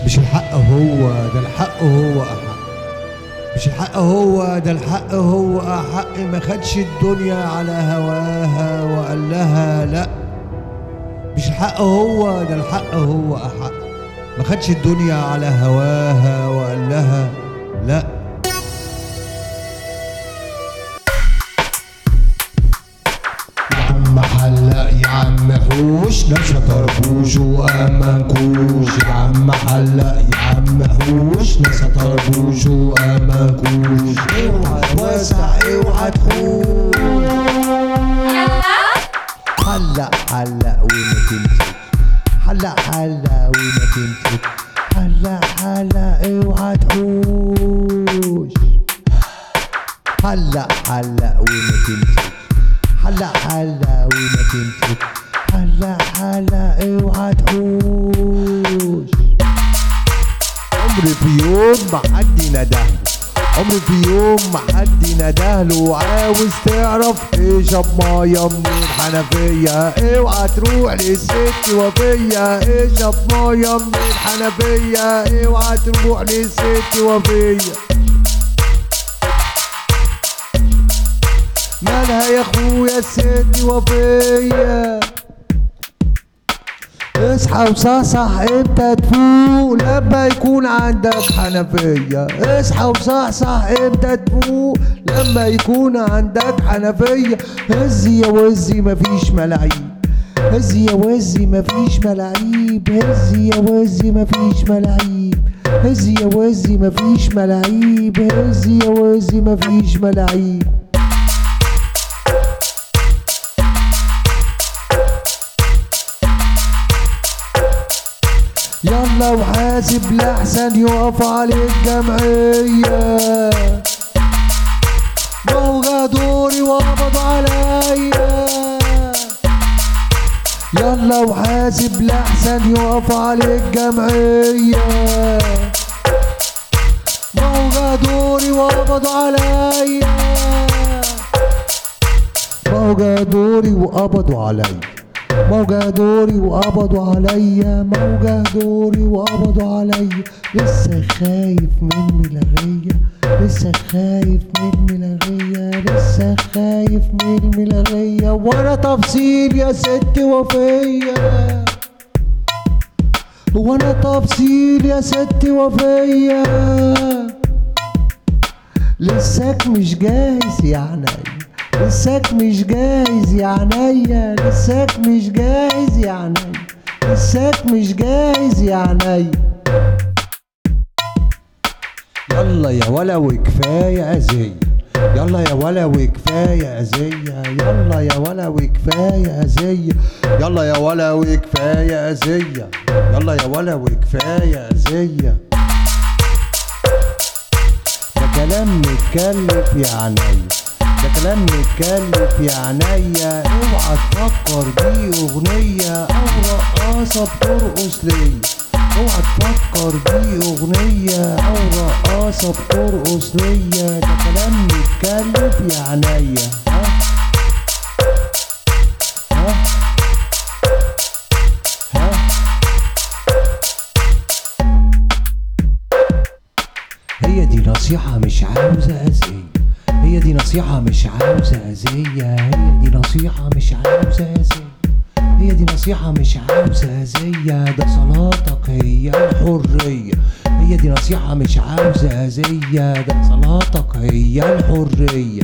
مش الحق هو ده الحق هو أحق مش الحق هو ده الحق هو أحق ما خدش الدنيا على هواها وقال لها لأ مش الحق هو ده الحق هو أحق ما خدش الدنيا على هواها وقال لها لأ يا عم حلق يا عم حوش ناس ما طربوش وامنكوش يا عم حلق يا عم حوش ناس ما طربوش وامنكوش اوعى توسع اوعى تحوش حلق حلق وما تمسك حلق حلق وما تمسك حلق حلق اوعى تحوش حلق حلق وما تمسك حلق حلق وما تمسك حلق حلق اوعى تحوش عمري في يوم ما حد ندهله عمري في يوم ما حد ندهله وعاوز تعرف اشرب ميه من الحنفيه اوعى تروح للست وفيه اشرب ميه من الحنفيه اوعى تروح للست وفيه مالها يا اخويا الست وفيه اصحى وصحصح امتى تفوق لما يكون عندك حنفية اصحى وصحصح امتى تفوق لما يكون عندك حنفية هزي يا وزي مفيش ملاعيب هزي يا وزي مفيش ملاعيب هزي يا وزي مفيش ملاعيب هزي يا وزي مفيش ملاعيب هزي يا وزي مفيش ملاعيب يلا وحاسب لحسن يقف عليك جمعية موجة دوري وقبض عليا يلا وحاسب لحسن يقف عليك جمعية موجة دوري وقبض عليا موجة دوري وقبضوا عليا موجة دوري وقبضوا عليا موجة دوري وقبضوا عليا لسه خايف من ملغية لسه خايف من ملغية لسه خايف من ملغية وانا تفصيل يا ست وفية وانا تفصيل يا ست وفية لساك مش جاهز يا عينيا لساك مش جاهز يا عينيا لساك مش جاهز يا عينيا لساك مش جاهز يا عينيا يلا يا ولا وكفاية أذية يلا يا ولا وكفاية أذية يلا يا ولا وكفاية أذية يلا يا ولا وكفاية أذية يلا يا ولا وكفاية أذية ده كلام متكلف يا عينيا ده كلام متكلف يا عينيا اوعى تفكر دي اغنية او رقاصة بترقص ليا اوعى تفكر دي اغنية او رقاصة بترقص ليا ده كلام متكلف يا عينيا ها ها ها هي دي نصيحة مش عاوزة أذية هي دي نصيحة مش عاوزة أذية هي دي نصيحة مش عاوزة أذية هي دي نصيحة مش عاوزة أذية ده صلاتك هي الحرية هي دي نصيحة مش عاوزة أذية ده صلاتك هي الحرية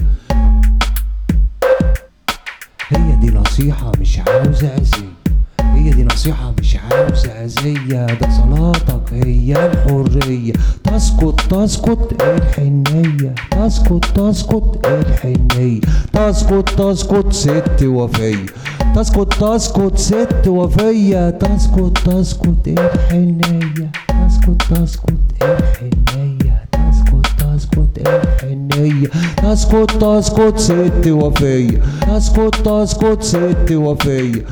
هي دي نصيحة مش عاوزة أذية هي دي نصيحة مش عاوزة أذية ده صلاتك هي الحرية تسكت تسكت الحنية تسكت تسكت الحنية تسكت تسكت ست وفية تسكت تسكت ست وفية تسكت تسكت الحنية تسكت تسكت الحنية تسكت تسكت الحنية تسكت تسكت ست وفية تسكت تسكت ست وفية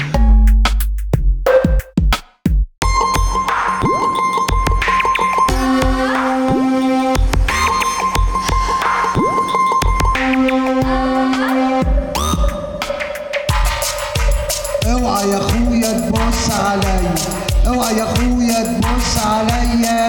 اوعى يا اخويا تبص عليا اوعى يا اخويا تبص عليا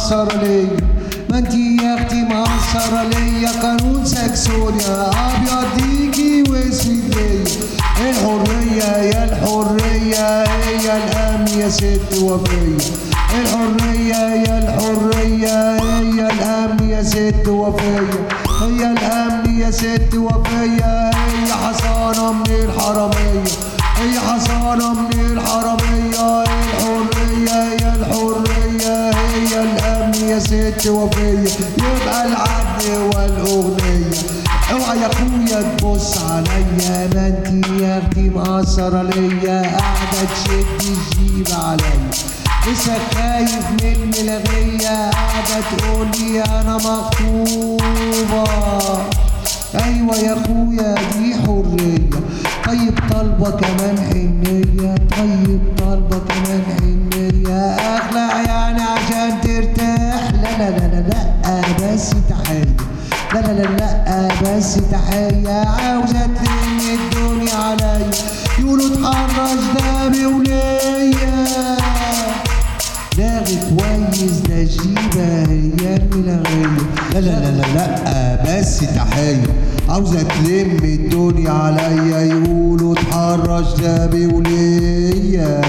مقصرة ليا ما انتي يا اختي مقصرة ليا قانون ساكسونيا ابيض ليكي واسود ليا الحرية يا الحرية هي الامن يا ست وفية الحرية يا الحرية هي الامن يا ست وفية هي الامن يا ست وفية هي حصانة من الحرامية هي حصانة من الحرامية الحرية يا الحرية هي الأمن يا ست وفية يبقى العدل والأغنية اوعى يا اخويا تبص عليا ما انتي يا اختي مقصرة ليا قاعدة تشد الجيب عليا لسه خايف من الملغية قاعدة تقولي أنا مخطوبة ايوه يا اخويا دي حريه طيب طالبه كمان حنيه طيب طالبه كمان حنيه اخلع يعني عشان ترتاح لا لا لا لا لا بس تحيه لا لا لا لا بس تحيه عاوزه تلم الدنيا عليا يقولوا اتحرش ده بوليه لاغي كويس ده جيبة هي الملغية لا لا لا لا لا بس تحية عاوزة تلم الدنيا عليا يقولوا اتحرش ده بولية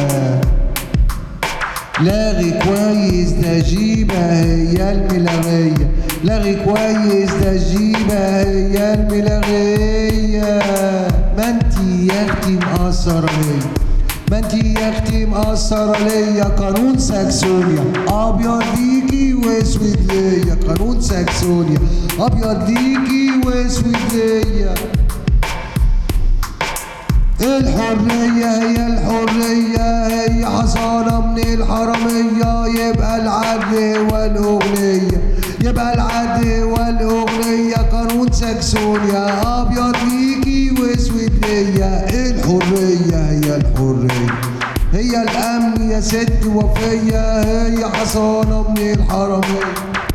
لاغي كويس ده جيبة هي الملغية لاغي كويس ده جيبة هي الملغية ما انتي يا اختي مقصرة ليا ما انتي يا اختي مقصرة ليا قانون ساكسونيا ابيض ليكي واسود ليا قانون ساكسونيا ابيض ليكي واسود ليا الحرية هي الحرية هي حصانة من الحرامية يبقى العدل والأغنية يبقى العدل والأغنية قانون ساكسونيا أبيض ليكي واسود ليا الحرية هي الحرية هي الأمن يا ست وفية هي حصانة من الحرامية